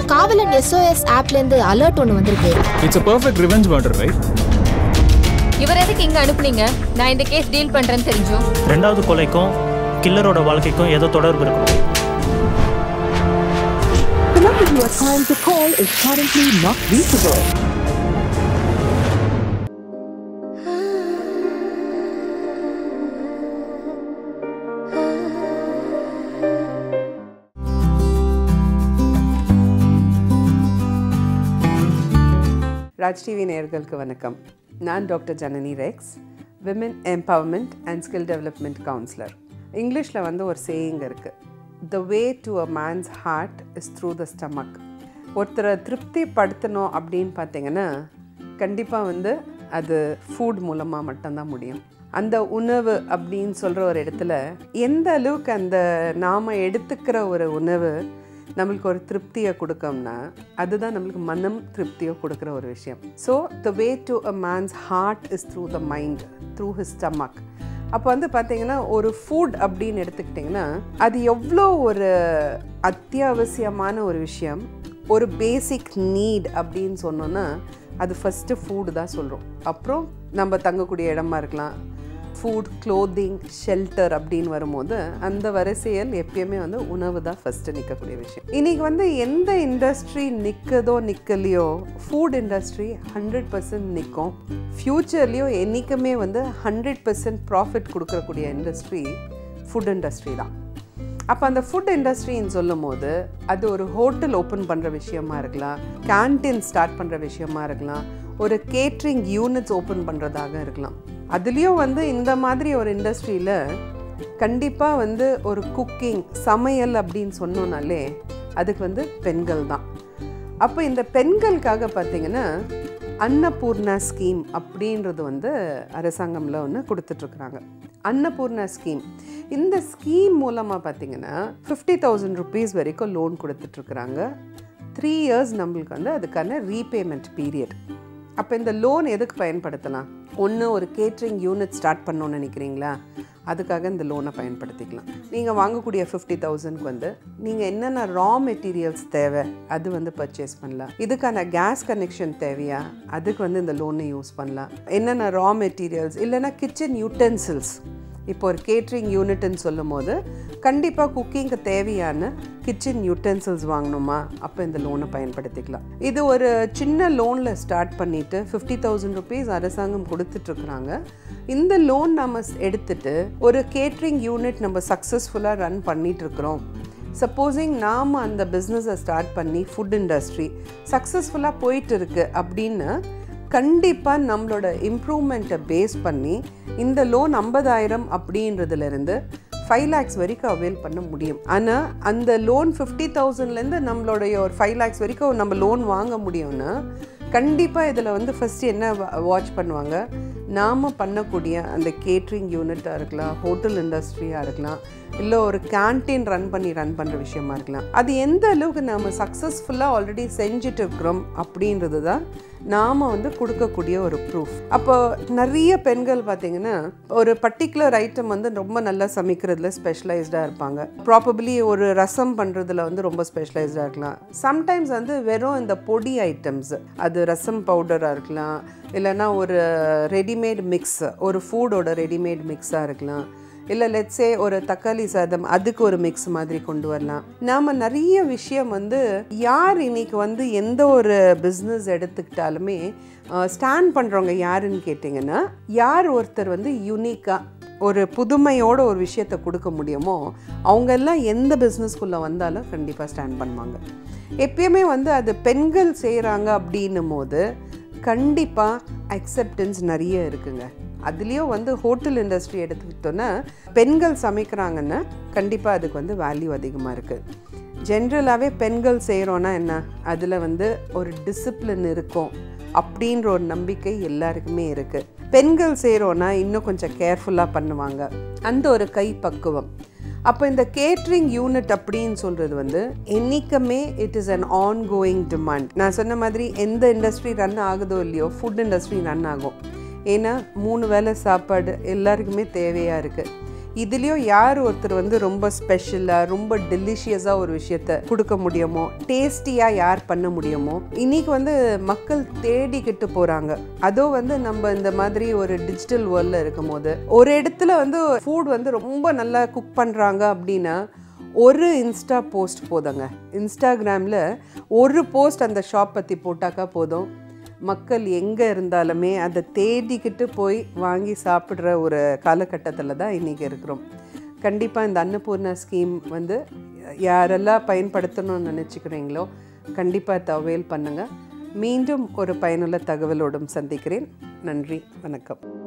காவலன் SOS ஆப்லேருந்து alert ஒன்று வந்திருக்கு it's a perfect revenge murder right இவர் எதுக்கு இங்க அனுப்புனீங்க நான் இந்த கேஸ் டீல் பண்றேன்னு தெரிஞ்சும் ரெண்டாவது கொலைக்கும் கில்லரோட வாழ்க்கைக்கும் ஏதோ தொடர்பு இருக்கும் The number you are trying to call is currently not reachable. Raj TV நேயர்களுக்கு வணக்கம் நான் doctor Janani Rex women empowerment and skill development counsellor இங்கிலீஷில் வந்து ஒரு சேயிங் இருக்குது the way to a man's heart is through the stomach ஒருத்தரை திருப்திப்படுத்தணும் அப்படின்னு பார்த்தீங்கன்னா கண்டிப்பாக வந்து அது ஃபுட் மூலமாக மட்டும்தான் முடியும் அந்த உணவு அப்படின்னு சொல்கிற ஒரு இடத்துல எந்த அளவுக்கு அந்த நாம் எடுத்துக்கிற ஒரு உணவு நம்மளுக்கு ஒரு திருப்தியை கொடுக்கோம்னா அதுதான் நம்மளுக்கு மனம் திருப்தியை கொடுக்குற ஒரு விஷயம் so the way to a man's heart is through the mind through his stomach அப்போ வந்து பார்த்தீங்கன்னா ஒரு ஃபுட் அப்படின்னு எடுத்துக்கிட்டிங்கன்னா அது எவ்வளோ ஒரு அத்தியாவசியமான ஒரு விஷயம் ஒரு பேசிக் நீட் அப்படின்னு சொன்னோன்னா அது ஃபஸ்ட்டு ஃபுட் தான் சொல்கிறோம் அப்புறம் நம்ம தங்கக்கூடிய இடமா இருக்கலாம் ஃபுட் க்ளோத்திங் ஷெல்டர் அப்படின்னு வரும்போது அந்த வரிசையில் எப்பயுமே வந்து உணவு தான் ஃபஸ்ட்டு நிற்கக்கூடிய விஷயம் இன்னைக்கு வந்து எந்த இண்டஸ்ட்ரி நிற்கதோ நிற்கலையோ ஃபுட் இண்டஸ்ட்ரி ஹண்ட்ரட் பர்சன்ட் நிற்கும் ஃப்யூச்சர்லேயும் என்றைக்குமே வந்து ஹண்ட்ரட் பர்சன்ட் ப்ராஃபிட் கொடுக்கக்கூடிய இண்டஸ்ட்ரி ஃபுட் இண்டஸ்ட்ரி தான் அப்போ அந்த ஃபுட் இண்டஸ்ட்ரின்னு சொல்லும் போது அது ஒரு ஹோட்டல் ஓப்பன் பண்ணுற விஷயமா இருக்கலாம் கேன்டீன் ஸ்டார்ட் பண்ணுற விஷயமா இருக்கலாம் ஒரு கேட்ரிங் யூனிட்ஸ் ஓப்பன் பண்ணுறதாக இருக்கலாம் அதுலேயும் வந்து இந்த மாதிரி ஒரு இண்டஸ்ட்ரியில் கண்டிப்பாக வந்து ஒரு குக்கிங் சமையல் அப்படின்னு சொன்னோன்னாலே அதுக்கு வந்து பெண்கள் தான் அப்போ இந்த பெண்களுக்காக பார்த்தீங்கன்னா அன்னபூர்ணா ஸ்கீம் அப்படின்றது வந்து அரசாங்கம்ல ஒன்று கொடுத்துட்ருக்குறாங்க அன்னபூர்ணா ஸ்கீம் இந்த ஸ்கீம் மூலமாக பார்த்தீங்கன்னா ஃபிஃப்டி தௌசண்ட் ருபீஸ் வரைக்கும் லோன் கொடுத்துட்ருக்குறாங்க த்ரீ இயர்ஸ் நம்மளுக்கு வந்து அதுக்கான ரீபேமெண்ட் பீரியட் அப்போ இந்த லோன் எதுக்கு பயன்படுத்தலாம் ஒன்று ஒரு கேட்ரிங் யூனிட் ஸ்டார்ட் பண்ணணும்னு நினைக்கிறீங்களா அதுக்காக இந்த லோனை பயன்படுத்திக்கலாம் நீங்கள் வாங்கக்கூடிய ஃபிஃப்டி தௌசண்ட்க்கு வந்து நீங்கள் என்னென்ன ரா மெட்டீரியல்ஸ் தேவை அது வந்து பர்ச்சேஸ் பண்ணலாம் இதுக்கான கேஸ் கனெக்ஷன் தேவையா அதுக்கு வந்து இந்த லோனை யூஸ் பண்ணலாம் என்னென்ன ரா மெட்டீரியல்ஸ் இல்லைன்னா கிச்சன் யூட்டென்சில்ஸ் இப்போ ஒரு கேட்ரிங் யூனிட்னு சொல்லும் போது கண்டிப்பாக குக்கிங்க்கு தேவையான கிச்சன் யூட்டென்சில்ஸ் வாங்கணுமா அப்போ இந்த லோனை பயன்படுத்திக்கலாம் இது ஒரு சின்ன லோனில் ஸ்டார்ட் பண்ணிவிட்டு ஃபிஃப்டி தௌசண்ட் ருபீஸ் அரசாங்கம் கொடுத்துட்ருக்குறாங்க இந்த லோன் நம்ம எடுத்துட்டு ஒரு கேட்ரிங் யூனிட் நம்ம சக்ஸஸ்ஃபுல்லாக ரன் பண்ணிகிட்ருக்குறோம் சப்போஸிங் நாம் அந்த பிஸ்னஸை ஸ்டார்ட் பண்ணி ஃபுட் இண்டஸ்ட்ரி சக்ஸஸ்ஃபுல்லாக போயிட்டு இருக்கு அப்படின்னு கண்டிப்பாக நம்மளோட இம்ப்ரூவ்மெண்ட்டை பேஸ் பண்ணி இந்த லோன் ஐம்பதாயிரம் அப்படின்றதுலேருந்து ஃபைவ் லேக்ஸ் வரைக்கும் அவைல் பண்ண முடியும் ஆனால் அந்த லோன் ஃபிஃப்டி தௌசண்ட்லேருந்து நம்மளுடைய ஒரு ஃபைவ் லேக்ஸ் வரைக்கும் நம்ம லோன் வாங்க முடியும்னா கண்டிப்பாக இதில் வந்து ஃபஸ்ட்டு என்ன வாட்ச் பண்ணுவாங்க நாம் பண்ணக்கூடிய அந்த கேட்ரிங் யூனிட்டாக இருக்கலாம் ஹோட்டல் இண்டஸ்ட்ரியாக இருக்கலாம் இல்லை ஒரு கேன்டீன் ரன் பண்ணி ரன் பண்ணுற விஷயமா இருக்கலாம் அது எந்த அளவுக்கு நாம் சக்ஸஸ்ஃபுல்லாக ஆல்ரெடி செஞ்சுட்டு இருக்கிறோம் அப்படின்றது தான் நாம் வந்து கொடுக்கக்கூடிய ஒரு ப்ரூஃப் அப்போ நிறைய பெண்கள் பார்த்தீங்கன்னா ஒரு பர்டிகுலர் ஐட்டம் வந்து ரொம்ப நல்லா சமைக்கிறதுல ஸ்பெஷலைஸ்டாக இருப்பாங்க ப்ராபப்ளி ஒரு ரசம் பண்ணுறதுல வந்து ரொம்ப ஸ்பெஷலைஸ்டாக இருக்கலாம் சம்டைம்ஸ் வந்து வெறும் இந்த பொடி ஐட்டம்ஸ் அது ரசம் பவுடராக இருக்கலாம் இல்லைன்னா ஒரு ரெடிமேட் மிக்ஸ் ஒரு ஃபுடோட ரெடிமேட் மிக்ஸாக இருக்கலாம் இல்லை லெட்ஸே ஒரு தக்காளி சாதம் அதுக்கு ஒரு மிக்ஸ் மாதிரி கொண்டு வரலாம் நாம் நிறைய விஷயம் வந்து யார் இன்னைக்கு வந்து எந்த ஒரு பிஸ்னஸ் எடுத்துக்கிட்டாலுமே ஸ்டாண்ட் பண்ணுறவங்க யாருன்னு கேட்டிங்கன்னா யார் ஒருத்தர் வந்து யூனிக்காக ஒரு புதுமையோட ஒரு விஷயத்தை கொடுக்க முடியுமோ அவங்கெல்லாம் எந்த பிஸ்னஸ்குள்ளே வந்தாலும் கண்டிப்பாக ஸ்டாண்ட் பண்ணுவாங்க எப்பயுமே வந்து அது பெண்கள் செய்கிறாங்க அப்படின்னும் போது கண்டிப்பாக அக்செப்டன்ஸ் நிறைய இருக்குங்க அதுலேயும் வந்து ஹோட்டல் இண்டஸ்ட்ரி எடுத்துக்கிட்டோன்னா பெண்கள் சமைக்கிறாங்கன்னா கண்டிப்பாக அதுக்கு வந்து வேல்யூ அதிகமாக இருக்குது ஜென்ரலாகவே பெண்கள் செய்கிறோன்னா என்ன அதில் வந்து ஒரு டிசிப்ளின் இருக்கும் அப்படின்ற ஒரு நம்பிக்கை எல்லாருக்குமே இருக்குது பெண்கள் செய்கிறோன்னா இன்னும் கொஞ்சம் கேர்ஃபுல்லாக பண்ணுவாங்க அந்த ஒரு கை பக்குவம் அப்போ இந்த கேட்ரிங் யூனிட் அப்படின்னு சொல்கிறது வந்து என்றைக்குமே it is an ongoing demand நான் சொன்ன மாதிரி எந்த இண்டஸ்ட்ரி ரன் ஆகுதோ இல்லையோ ஃபுட் இண்டஸ்ட்ரி ரன் ஆகும் ஏன்னா மூணு வேளை சாப்பாடு எல்லாருக்குமே தேவையாக இருக்குது இதுலேயும் யார் ஒருத்தர் வந்து ரொம்ப ஸ்பெஷலாக ரொம்ப டெலிஷியஸாக ஒரு விஷயத்த கொடுக்க முடியுமோ டேஸ்டியாக யார் பண்ண முடியுமோ இன்னைக்கு வந்து மக்கள் தேடிக்கிட்டு போகிறாங்க அதோ வந்து நம்ம இந்த மாதிரி ஒரு டிஜிட்டல் வேர்ல்டில் இருக்கும் போது ஒரு இடத்துல வந்து ஃபுட் வந்து ரொம்ப நல்லா குக் பண்ணுறாங்க அப்படின்னா ஒரு இன்ஸ்டா போஸ்ட் போதுங்க இன்ஸ்டாகிராமில் ஒரு போஸ்ட் அந்த ஷாப் பற்றி போட்டாக்கா போதும் மக்கள் எங்கே இருந்தாலுமே அதை தேடிக்கிட்டு போய் வாங்கி சாப்பிட்ற ஒரு காலகட்டத்தில் தான் இன்றைக்கி இருக்கிறோம் கண்டிப்பாக இந்த அன்னபூர்ணா ஸ்கீம் வந்து யாரெல்லாம் பயன்படுத்தணும்னு நினச்சிக்கிறீங்களோ கண்டிப்பாக இதை அவைல் பண்ணுங்கள் மீண்டும் ஒரு பயனுள்ள தகவலோடும் சந்திக்கிறேன் நன்றி வணக்கம்